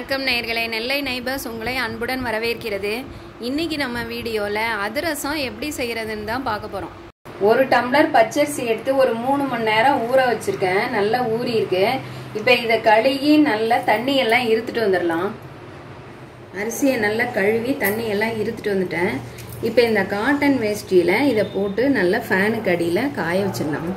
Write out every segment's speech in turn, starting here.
வணக்கம் நேயர்களே நெல்லை நைபர்ஸ் உங்களை அன்புடன் வரவேற்கிறது இன்னைக்கு நம்ம வீடியோவில் அதிரசம் எப்படி செய்கிறதுன்னு தான் பார்க்க போகிறோம் ஒரு டம்ளர் பச்சரிசி எடுத்து ஒரு மூணு மணி நேரம் ஊற வச்சிருக்கேன் நல்லா ஊறி இருக்கு இப்போ இதை கழுகி நல்லா தண்ணி எல்லாம் இருத்துட்டு வந்துடலாம் அரிசியை நல்லா கழுவி தண்ணி எல்லாம் இருத்துட்டு வந்துட்டேன் இப்போ இந்த காட்டன் வேஷ்டியில் இதை போட்டு நல்லா ஃபேனுக்கு அடியில் காய வச்சிடலாம்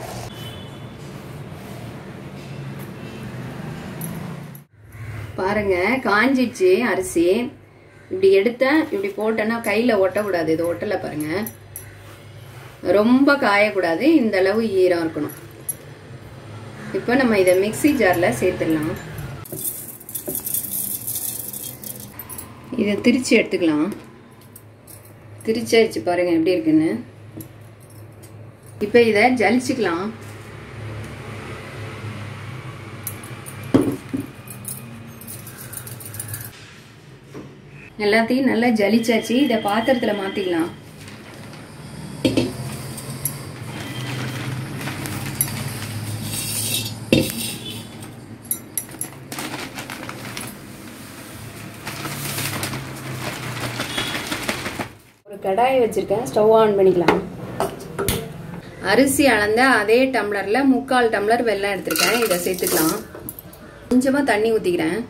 பாருங்க காஞ்சிச்சு அரிசி இப்படி எடுத்தேன் இப்படி போட்டேன்னா கையில் ஒட்டக்கூடாது இது ஒட்டலை பாருங்க ரொம்ப காயக்கூடாது இந்த அளவு ஈரம் இருக்கணும் இப்போ நம்ம இதை மிக்சி ஜாரில் சேர்த்துடலாம் இதை திரிச்சு எடுத்துக்கலாம் திரிச்சாச்சு பாருங்க எப்படி இருக்குன்னு இப்போ இதை ஜலிச்சுக்கலாம் எல்லாத்தையும் நல்லா ஜலிச்சாச்சு இதை பாத்திரத்துல மாத்திக்கலாம் ஒரு கடாயை வச்சிருக்கேன் ஸ்டவ் ஆன் பண்ணிக்கலாம் அரிசி அளந்த அதே டம்ளர்ல முக்கால் டம்ளர் வெல்லம் எடுத்திருக்கேன் இதை சேர்த்துக்கலாம் கொஞ்சமா தண்ணி ஊத்திக்கிறேன்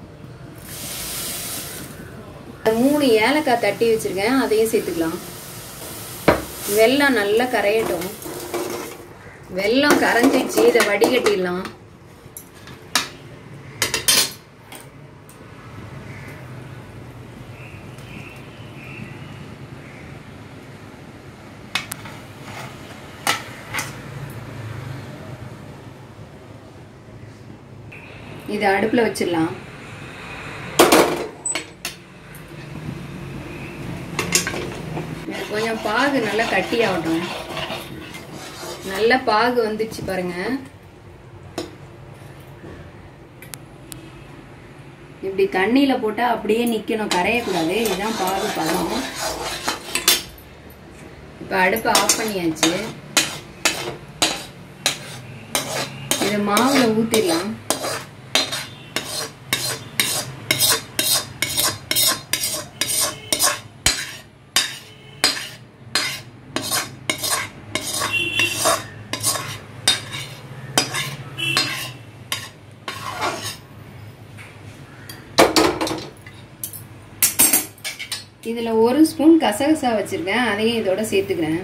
மூணு ஏலக்காய் தட்டி வச்சிருக்கேன் அதையும் சேர்த்துக்கலாம் வெல்லம் நல்லா கரையட்டும் வெல்லம் கரைஞ்சிச்சு இதை வடிகட்டிடலாம் இதை அடுப்பில் வச்சிடலாம் கொஞ்சம் பாகு நல்லா கட்டி ஆகட்டும் நல்ல பாகு வந்துச்சு பாருங்க இப்படி தண்ணியில போட்டா அப்படியே நிக்கணும் கரையக்கூடாது இதுதான் பாகு பதம் இப்ப அடுப்பை ஆஃப் பண்ணியாச்சு இது மாவுல ஊத்திடலாம் இதில் ஒரு ஸ்பூன் கசகசா வச்சுருக்கேன் அதையும் இதோட சேர்த்துக்கிறேன்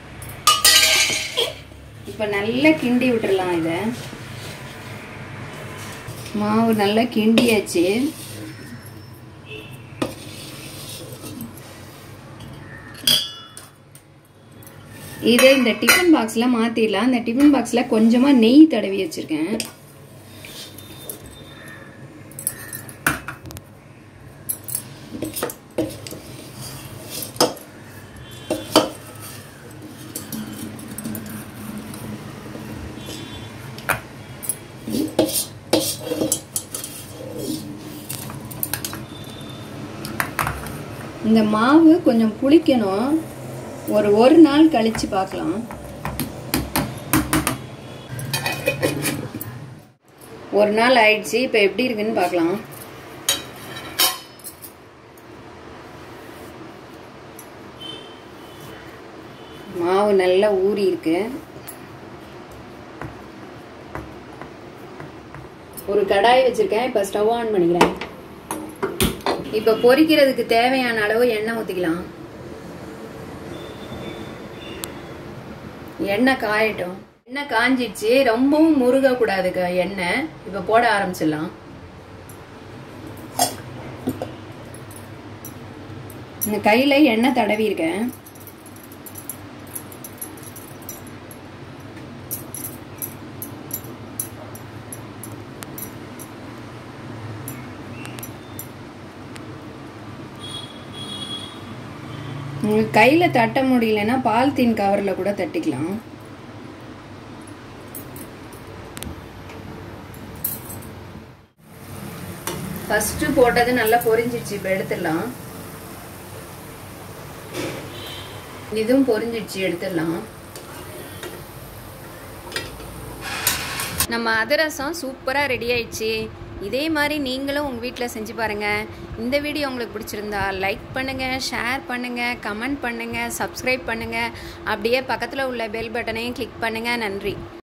இப்போ நல்லா கிண்டி விட்டுறலாம் இதை மாவு நல்லா கிண்டியாச்சு இதை இந்த டிஃபன் பாக்ஸில் மாற்றிடலாம் இந்த டிஃபன் பாக்ஸில் கொஞ்சமாக நெய் தடவி வச்சுருக்கேன் இந்த மாவு கொஞ்சம் புளிக்கணும் ஒரு ஒரு நாள் கழிச்சு பார்க்கலாம் ஒரு நாள் ஆயிடுச்சு இப்போ எப்படி இருக்குன்னு பார்க்கலாம் மாவு நல்லா ஊறி இருக்கு ஒரு கடாய் வச்சிருக்கேன் இப்போ ஸ்டவ் ஆன் பண்ணிக்கிறேன் இப்போ பொரிக்கிறதுக்கு தேவையான அளவு எண்ணெய் ஊற்றிக்கலாம் எண்ணெய் காயட்டும் எண்ணெய் காஞ்சிடுச்சு ரொம்பவும் முருகக்கூடாது எண்ணெய் இப்போ போட ஆரம்பிச்சிடலாம் இந்த கையில் எண்ணெய் தடவி இருக்கேன் உங்களுக்கு கையில் தட்ட முடியலன்னா பால்தீன் கவரில் கூட தட்டிக்கலாம் ஃபஸ்ட்டு போட்டது நல்லா பொரிஞ்சிடுச்சு இப்போ எடுத்துடலாம் இதுவும் பொரிஞ்சிடுச்சு எடுத்துடலாம் நம்ம அதிரசம் சூப்பராக ரெடி ஆயிடுச்சு இதே மாதிரி நீங்களும் உங்கள் வீட்டில் செஞ்சு பாருங்கள் இந்த வீடியோ உங்களுக்கு பிடிச்சிருந்தா லைக் பண்ணுங்கள் ஷேர் பண்ணுங்கள் கமெண்ட் பண்ணுங்கள் சப்ஸ்கிரைப் பண்ணுங்கள் அப்படியே பக்கத்தில் உள்ள பெல் பட்டனையும் கிளிக் பண்ணுங்கள் நன்றி